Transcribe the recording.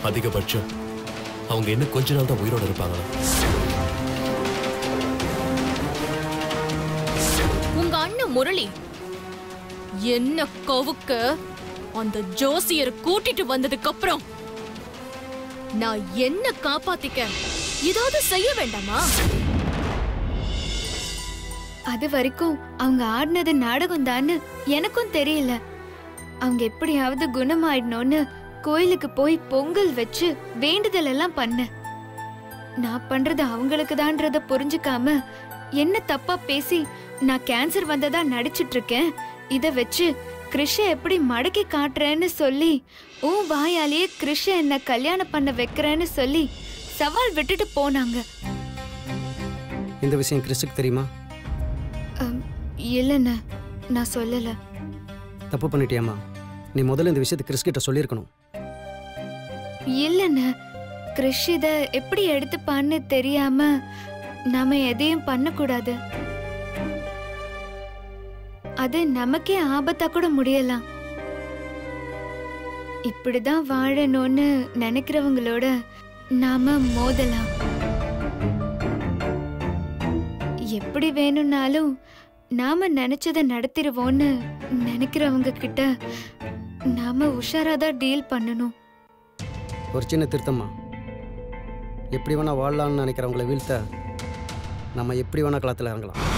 அதிகபட்சம் அவங்க இன்னும் கொஞ்ச நாள் தான் உயிரோட இருப்பாங்களா உங்க அண்ணன் முரளி என்ன கவுக்க அந்த ஜோசியரை கூட்டிட்டு வந்ததுக்கு அப்புறம் நான் என்ன காப்பாத்திக்க ஏதாவது செய்ய வேண்டாமா அது வரைக்கும் அவங்க ஆடினது நாடகம் தான்னு எனக்கும் தெரியல அவங்க எப்படியாவது குணமாயிடணும்னு கோயிலுக்கு போய் பொங்கல் வச்சு வேண்டுதல் எல்லாம் பண்ண நான் பண்றது அவங்களுக்கு தான்றத புரிஞ்சுக்காம என்ன தப்பா பேசி நான் கேன்சர் வந்ததா நடிச்சிட்டு இருக்கேன் இத வச்சு கிருஷ எப்படி மடக்கி காட்டுறேன்னு சொல்லி உன் வாயாலேயே கிருஷ என்ன கல்யாணம் பண்ண வைக்கிறேன்னு சொல்லி சவால் விட்டுட்டு போனாங்க இந்த விஷயம் கிறிஸ்டுக்கு தெரியுமா அம், இல்லைண்ணே நான் சொல்லல தப்பு பண்ணிட்டியாம்மா நீ முதல்ல இந்த விஷயத்தை கிறிஸ் கிட்ட சொல்லியிருக்கணும் இல்லைண்ணே கிறிஷ் இத எப்படி எடுத்துப்பான்னு தெரியாம நாம எதையும் பண்ணக்கூடாது அது நமக்கே ஆபத்தா கூட முடியலாம் இப்படிதான் வாழணும்னு நினைக்கிறவங்களோட நாம மோதலாம் எப்படி வேணும்னாலும் நாம நினைச்சதை நடத்திடுவோம்னு நினைக்கிறவங்க கிட்ட நாம உஷாராதான் டீல் பண்ணணும் ஒரு சின்ன திருத்தம்மா எப்படி வேணால் வாழலாம்னு நினைக்கிறவங்கள வீழ்த்த நம்ம எப்படி வேணால் களத்தில் இறங்கலாம்